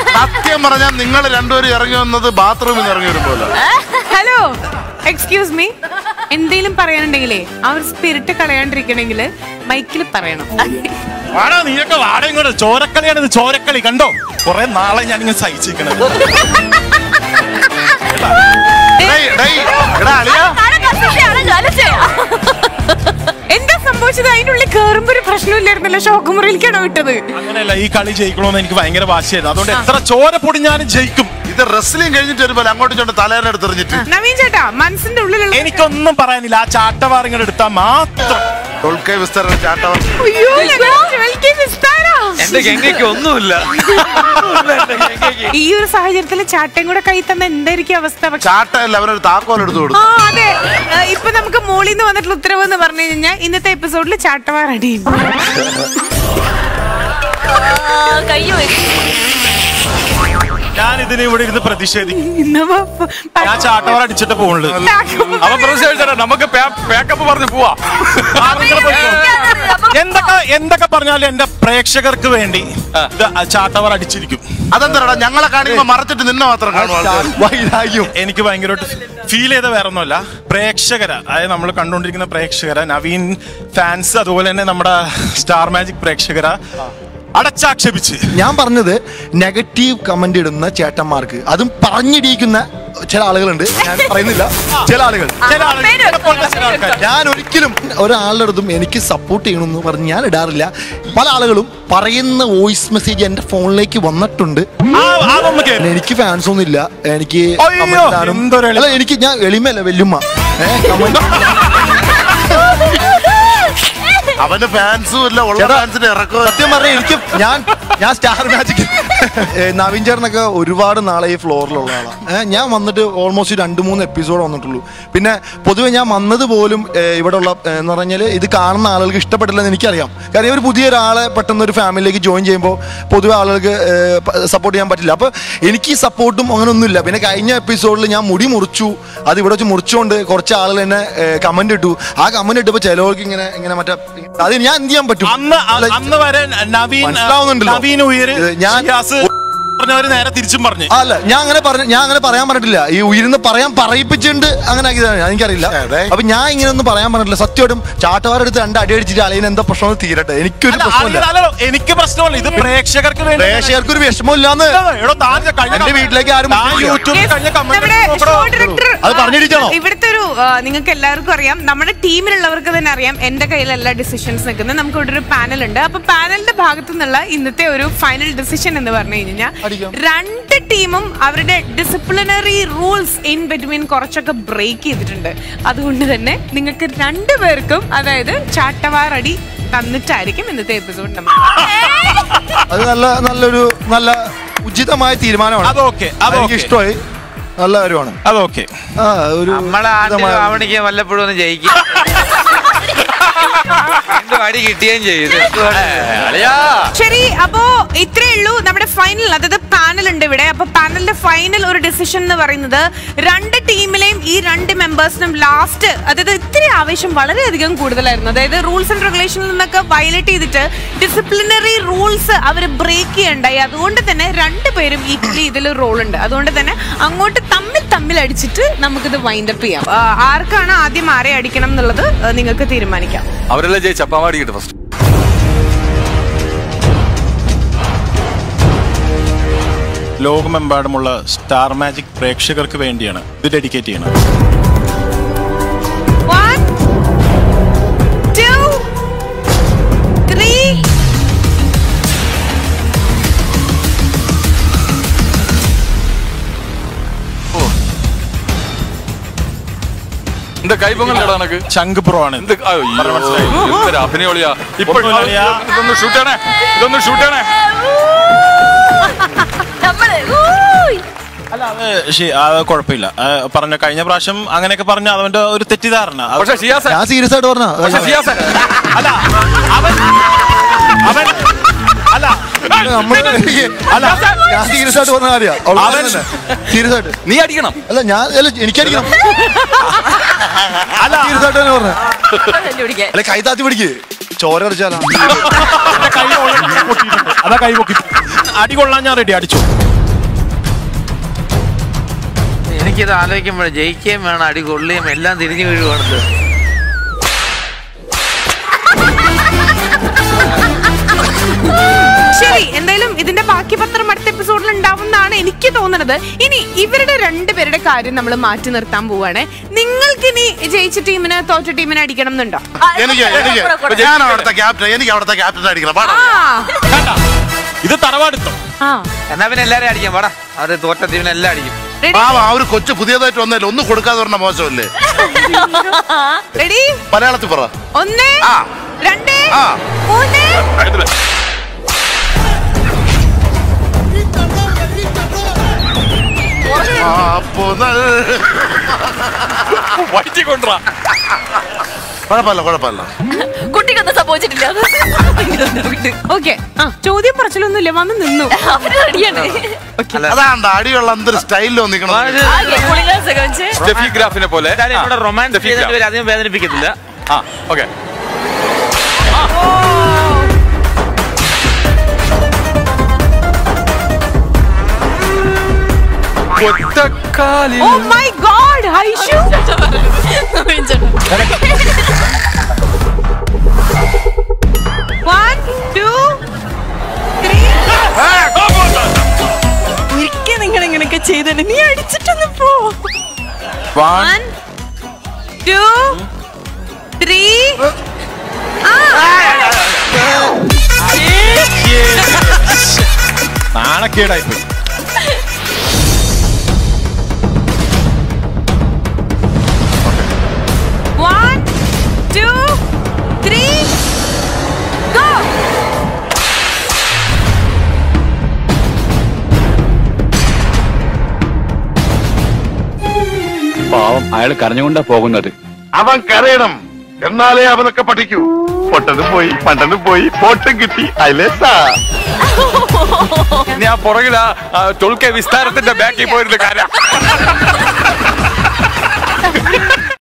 സത്യം പറഞ്ഞാൽ നിങ്ങൾ രണ്ടുപേരും ഇറങ്ങി വന്നത് ബാത്റൂമിൽ നിന്ന് ഇറങ്ങി വരുമ്പോലെ ഹലോ എക്സ്ക്യൂസ് മീ എന്തേലും പറയാനുണ്ടെങ്കിലേ ആ ഒരു സ്പിരിറ്റ് കളയാണ്ടിരിക്കണമെങ്കിൽ മൈക്കിൽ പറയണം വാടാ നീയൊക്കെ വാട ഇങ്ങോട്ട് ചോരക്കളിയാണ് ഇത് ചോരക്കളി കണ്ടോ കുറെ നാളെ ഞാൻ ഇങ്ങനെ സഹിച്ചിരിക്കണത് ഡേയ്, ഡേയ്, എടാ അളിയാ എന്താ സംഭവിച്ചത് അതിന്റെ ഉള്ളിൽ കേറുമ്പോ ഒരു പ്രശ്നമില്ലായിരുന്നല്ലോ ഷോക്കുമുറിയിലേക്കാണോ വിട്ടത് അങ്ങനെയല്ല ഈ കളി ജയിക്കണമെന്ന് എനിക്ക് ഭയങ്കര വാശിയായിരുന്നു അതുകൊണ്ട് എത്ര ചോര പൊടിഞ്ഞാലും ജയിക്കും ഇത് റെസ്ലിംഗ് കഴിഞ്ഞിട്ട് വരുമ്പോൾ അങ്ങോട്ടും ഇങ്ങോട്ടും തലേനെ എടുത്തെറിഞ്ഞിട്ട് നവീൻ ചേട്ടാ മനസ്സിന്റെ ഉള്ളിലുള്ള എനിക്കൊന്നും പറയാനില്ല ആ ചാട്ടവാറിങ്ങൾ എടുത്താൽ മാത്രം ടോൾക്കൈ വിസ്തരണ ചാട്ടവൻ അയ്യോ, ഞങ്ങളുടെ ട്വൽവ് വിസ്താരാ. എന്റെ ഗംഗയ്ക്ക് ഒന്നുമില്ല ഒന്നുമില്ല എന്റെ ഗംഗയ്ക്ക്. ഈ ഒരു സാഹചര്യത്തിൽ ചാട്ടയും കൂടെ കൈ തന്ന എന്തായിരിക്കും അവസ്ഥ പക്ഷെ ചാട്ടയല്ല അവനൊരു താക്കോൽ എടുത്തു ആ കൊടുത്തു അതെ ഏ, ഇപ്പൊ നമുക്ക് മോളിൽ നിന്ന് വന്നിട്ടുള്ള ഉത്തരവ് എന്ന് പറഞ്ഞു കഴിഞ്ഞാൽ ഇന്നത്തെ എപ്പിസോഡിൽ ചാട്ടവാറടി ഞാൻ ഇതിന് ഇവിടെ ഇരുന്ന് പ്രതിഷേധിക്കും ഇന്നവ ഞാൻ ചാട്ടവാർ അടിച്ചിട്ട് പോകുന്നുള്ളൂ അവൻ പ്രതിഷേധിച്ചാ നമുക്ക് പേക്കപ്പ് പറഞ്ഞ് പോവാ എന്തൊക്കെ എന്തൊക്കെ പറഞ്ഞാലും എന്റെ പ്രേക്ഷകർക്ക് വേണ്ടി ഇത് ആ ചാട്ടവാർ അടിച്ചിരിക്കും അതെന്താടാ ഞങ്ങളെ കാണിക്കുമ്പോ മറച്ചിട്ട് നിന്നെ മാത്രം കാണും ആൾക്കാര്. വൈരാഗ്യം എനിക്ക് ഭയങ്കരമായിട്ട് ഫീൽ ചെയ്ത വേറെ ഒന്നുമല്ല പ്രേക്ഷകര അതായത് നമ്മൾ കണ്ടുകൊണ്ടിരിക്കുന്ന പ്രേക്ഷകര നവീൻ ഫാൻസ് അതുപോലെ തന്നെ നമ്മുടെ സ്റ്റാർ മാജിക് പ്രേക്ഷകര അടച്ചാക്ഷേപിച്ച് ഞാൻ പറഞ്ഞത് നെഗറ്റീവ് കമന്റ് ഇടുന്ന ചേട്ടന്മാർക്ക് അതും പറഞ്ഞിടിക്കുന്ന ചില ആളുകളുണ്ട് ഞാൻ പറയുന്നില്ല ചില ആളുകൾ ചില ആളുകൾ എന്നെ പോലത്തെ ചില ആൾക്കാർ ഞാൻ ഒരിക്കലും ഒരാളുടെ അടുത്തും എനിക്ക് സപ്പോർട്ട് ചെയ്യണമെന്ന് പറഞ്ഞ് ഞാൻ ഇടാറില്ല പല ആളുകളും പറയുന്ന വോയിസ് മെസ്സേജ് എന്റെ ഫോണിലേക്ക് വന്നിട്ടുണ്ട് ആ അതൊന്ന് കേറി എനിക്ക് ഫാൻസ് ഒന്നും ഇല്ല എനിക്ക് അയ്യോ, comment ഇടാനും- എന്തൊരു എളിമ. അല്ല എനിക്ക് ഞാൻ എളിമയല്ല വെല്ലുമ്മ ഏ, comment അവന് ഫാൻസും ഇല്ല ഉള്ള ചേട്ടാ, ഫാൻസിനെ ഇറക്കുക സത്യം പറഞ്ഞാൽ എനിക്ക് ഞാൻ ഞാൻ സ്റ്റാർ മാജിക് നവീൻ ചേട്ടനൊക്കെ ഒരുപാട് നാളെ ഈ ഫ്ലോറിലുള്ള ആളാണ് ഏഹ് ഞാൻ വന്നിട്ട് ഓൾമോസ്റ്റ് രണ്ട് മൂന്ന് എപ്പിസോഡ് വന്നിട്ടുള്ളൂ പിന്നെ പൊതുവെ ഞാൻ വന്നത് പോലും ഏഹ് ഇവിടെ ഉള്ള ഏഹ് എന്ന് പറഞ്ഞാൽ ഇത് കാണുന്ന ആളുകൾക്ക് ഇഷ്ടപ്പെട്ടില്ലെന്ന് എനിക്കറിയാം കാരണം ഒരു പുതിയ ഒരാളെ പെട്ടെന്ന് ഒരു ഫാമിലിയിലേക്ക് ജോയിൻ ചെയ്യുമ്പോൾ പൊതുവെ ആളുകൾക്ക് സപ്പോർട്ട് ചെയ്യാൻ പറ്റില്ല അപ്പോൾ എനിക്ക് ഈ സപ്പോർട്ടും അങ്ങനെ ഒന്നുമില്ല പിന്നെ കഴിഞ്ഞ എപ്പിസോഡിൽ ഞാൻ മുടി മുറിച്ചു അത് ഇവിടെ വെച്ച് മുറിച്ചുകൊണ്ട് കുറച്ച് ആളുകൾ എന്നെ കമന്റ് ഇട്ടു ആ കമന്റ് ഇട്ടപ്പോൾ ചിലവർക്ക് ഇങ്ങനെ ഇങ്ങനെ മറ്റേ അത് ഞാൻ എന്ത് ചെയ്യാൻ പറ്റും അന്ന് അ- Like, അന്ന് വരെ നവീൻ മനസ്സിലാവുന്നുണ്ടല്ലോ. നവീൻ ഉയര് ഇത് ഞാൻ- ഷിയാസ് പറഞ്ഞവര് നേരെ തിരിച്ചും പറഞ്ഞു അല്ല ഞാൻ അങ്ങനെ പറഞ്ഞ ഞാൻ അങ്ങനെ പറയാൻ പറഞ്ഞിട്ടില്ല ഈ ഉയർന്ന് പറയാൻ പറയിപ്പിച്ചിട്ടുണ്ട് അങ്ങനെ ആക്കിയതാണ് എനിക്കറിയില്ല അതെ. അപ്പൊ ഞാൻ ഇങ്ങനെ ഒന്നും പറയാൻ പറഞ്ഞിട്ടില്ല സത്യമായിട്ടും ചാട്ടവാരെടുത്ത് രണ്ട് അടി അടിച്ചിട്ട് അളിയന് എന്താ പ്രശ്നം തീരട്ടെ എനിക്കൊരു അല്ല, പ്രശ്നമില്ല അറിയില്ല, അല്ലല്ലോ, എനിക്ക് പ്രശ്നമല്ല ഇത് പ്രേക്ഷകർക്ക് വേണ്ടി പ്രേക്ഷകർക്ക് ഒരു വിഷമമില്ലാന്ന് എടോ, താൻ കഴിഞ്ഞ എന്റെ വീട്ടിലേക്ക് ആരും താൻ വിളിക്കില്ല. യൂട്യൂബിൽ കഴിഞ്ഞ നമ്മുടെ കമന്റ് ഷോ ഡയറക്ടർ അത് പറഞ്ഞിരിക്കണോ? ഇവിടുത്തെ ഒരു നിങ്ങൾക്ക് എല്ലാവർക്കും അറിയാം നമ്മുടെ ടീമിലുള്ളവർക്ക് തന്നെ അറിയാം എന്റെ കയ്യിലല്ല ഡിസിഷൻസ് നിൽക്കുന്നത് നമുക്ക് ഇവിടെ ഒരു പാനൽ ഉണ്ട് അപ്പൊ പാനലിന്റെ ഭാഗത്തു നിന്നുള്ള ഇന്നത്തെ ഒരു ഫൈനൽ ഡിസിഷൻ എന്ന് പറഞ്ഞു കഴിഞ്ഞാൽ അടിക്കാം. രണ്ട് ടീമും അവരുടെ ഡിസിപ്ലിനറി റൂൾസ് ഇൻ ബിറ്റ്വീൻ കുറച്ചൊക്കെ ബ്രേക്ക് ചെയ്തിട്ടുണ്ട് അതുകൊണ്ട് തന്നെ നിങ്ങൾക്ക് രണ്ടുപേർക്കും അതായത് ചാട്ടവാറടി തന്നിട്ടായിരിക്കും ഇന്നത്തെ എപ്പിസോഡ് നമ്മൾ അത് നല്ല നല്ലൊരു നല്ല ഉചിതമായ തീരുമാനമാണ് അതൊക്കെ, അതൊക്കെ. എനിക്ക് ഇഷ്ടമായി നല്ല കാര്യമാണ് അതൊക്കെ ആ ഒരു നമ്മളെ ആണ്ടിൽ ഉചിതമായ- അവണിക്ക് വല്ലപ്പോഴും ഒന്ന് ജയിക്കും രണ്ടും അടി കിട്ടുകയും ചെയ്തു അളിയാ ശരി അപ്പോ ഇത്രേ ഉള്ളൂ നമ്മുടെ ഫൈനൽ അതായത് പാനൽ ഉണ്ട് ഇവിടെ അപ്പൊ പാനലിന്റെ ഫൈനൽ ഒരു ഡിസിഷൻ എന്ന് പറയുന്നത് രണ്ട് ടീമിലെയും ഈ രണ്ട് മെമ്പേഴ്സിനും ലാസ്റ്റ് അതായത് ഇത്തിരി ആവേശം വളരെയധികം കൂടുതലായിരുന്നു അതായത് റൂൾസ് ആൻഡ് റെഗുലേഷനിൽ നിന്നൊക്കെ വയലേറ്റ് ചെയ്തിട്ട് ഡിസിപ്ലിനറി റൂൾസ് അവർ ബ്രേക്ക് ചെയ്യണ്ടായി അതുകൊണ്ട് തന്നെ രണ്ടുപേരും ഈക്വലി ഇതിൽ റോൾ ഉണ്ട് അതുകൊണ്ട് തന്നെ അങ്ങോട്ട് തമ്മിൽ തമ്മിൽ അടിച്ചിട്ട് നമുക്കിത് വൈൻഡപ്പ് ചെയ്യാം ആ, ആർക്കാണ് ആദ്യം ആരെ അടിക്കണം എന്നുള്ളത് ആ, നിങ്ങൾക്ക് തീരുമാനിക്കാം അവരെല്ലാം ജയിച്ചു അപ്പം അടിക്കട്ടെ ഫസ്റ്റ് ലോകമെമ്പാടുമുള്ള സ്റ്റാർ മാജിക് പ്രേക്ഷകർക്ക് വേണ്ടിയാണ് ഇത് ഡെഡിക്കേറ്റ് ചെയ്യണം One, two, three. എന്താ കൈപ്പൊങ്ങല്ലോ എനക്ക് ചങ്ക് പ്രോ ആണ് എന്ത് അയ്യോ, എന്തൊരു അഭിനയൊളിയാ ഇപ്പൊ ഒന്നുമില്ല, അളിയാ. ഇതൊന്ന് ഷൂട്ട് ചെയ്യണേ ഇതൊന്ന് ഷൂട്ട് ചെയ്യണേ അല്ല അത് ശരി, അത് കുഴപ്പമില്ല ആ, പറഞ്ഞ കഴിഞ്ഞ പ്രാവശ്യം അങ്ങനെയൊക്കെ പറഞ്ഞ അവന്റെ ഒരു തെറ്റിദ്ധാരണ അത് പക്ഷെ ഷിയാസൻ ഞാൻ സീരിയസ് ആയിട്ട് പറഞ്ഞ പക്ഷെ ഷിയാസൻ അല്ല അവൻ അവൻ അല്ല നമ്മള് അല്ല ഞാൻ സീരിയസ് ആയിട്ട് പറഞ്ഞ അവൻ- സീരിയസ് ആയിട്ട് നീ അടിക്കണം അല്ല ഞാൻ അല്ല എനിക്കടിക്കണം അല്ല സീരിയസ് ആയിട്ട് തന്നെ പറഞ്ഞ അല്ല കൈ താത്തി പിടിക്ക് ചോര അടിച്ചാലാ എന്റെ കൈ already പൊട്ടിയിട്ടുണ്ട്. അതാ കൈ പൊക്കി അടി കൊള്ളാൻ ഞാൻ റെഡി അടിച്ചു എനിക്കിത് ആലോചിക്കുമ്പോൾ ജയിക്കുകയും വേണം അടി കൊള്ളുകയും എല്ലാം തിരിഞ്ഞു വീഴുവാണത് ശരി എന്തായാലും ഇതിന്റെ ബാക്കി പത്രം അടുത്ത എപ്പിസോഡിൽ ഉണ്ടാവും എന്നാണ് എനിക്ക് തോന്നുന്നത് ഇനി ഇവരുടെ രണ്ടുപേരുടെ കാര്യം നമ്മൾ മാറ്റി നിർത്താൻ പോവാണ് നിങ്ങൾക്ക് ഇനി ജയിച്ച ടീമിന് തോറ്റ ടീമിനെ അടിക്കണം എന്നുണ്ടോ എനിക്ക് എനിക്ക് ഞാൻ അവിടുത്തെ ക്യാപ്റ്റൻ എനിക്ക് അവിടുത്തെ ക്യാപ്റ്റൻ അടിക്കണം പാടാ ആ വേണ്ട. ഇത് തറവാടിത്തം ആ എന്നാ പിന്നെ എല്ലാരും അടിക്കാം വാടാ അവര് തോറ്റ ടീമിനെ എല്ലാം അടിക്കും റെഡി പാവ ആ ഒരു കൊച്ചു പുതിയതായിട്ട് വന്നല്ലേ ഒന്നും കൊടുക്കാതെ പറഞ്ഞ മോശമല്ലേ റെഡി മലയാളത്തിൽ പറ ഒന്ന് ആ. രണ്ട് ആ. മൂന്ന് അപ്പോ വയറ്റി കൊണ്ടുവാ കുഴപ്പമില്ല കുഴപ്പമില്ല കുട്ടിക്കൊന്നും സംഭവിച്ചിട്ടില്ല ഓക്കെ ആ ചോദ്യം പറച്ചിലൊന്നുമില്ല വന്ന് നിന്നു അവര് റെഡിയാണ് അല്ല അതാണ്ട് അടിയുള്ള എന്തൊരു സ്റ്റൈലിൽ വന്നിക്കണം ആകെ കുളികാസൊക്കെ വെച്ച് സ്റ്റെഫി ഗ്രാഫിനെ പോലെ എന്തായാലും ഇവിടെ റൊമാൻസ് സ്റ്റെഫി ചെയ്തിട്ട് ഗ്രാഫ്. ഇവര് അധികം വേദനിപ്പിക്കത്തില്ല ആ ഓക്കെ ഒറ്റക്കാലിൽ ഓ മൈ ഗോഡ് ഹൈഷു വൺ ടു ത്രീ ഒരിക്കൽ നിങ്ങൾ ഇങ്ങനെയൊക്കെ ചെയ്തിട്ട് നീ അടിച്ചിട്ടൊന്ന് പോ വൺ ടു ത്രീ നാണക്കേടായി പോയി വൺ ടു ത്രീ ഗോ പാവം അയാൾ കരഞ്ഞുകൊണ്ടാ പോകുന്നത് അവൻ കരയണം എന്നാലേ അവനൊക്കെ പഠിക്കൂ പൊട്ടനും പോയി പണ്ടനും പോയി പോട്ടും കിട്ടി അയലേസാ ഞാൻ പുറകിൽ ആ ടോൾ കെ വിസ്താരത്തിന്റെ ബാക്കിൽ പോയിരുന്ന കാര്യം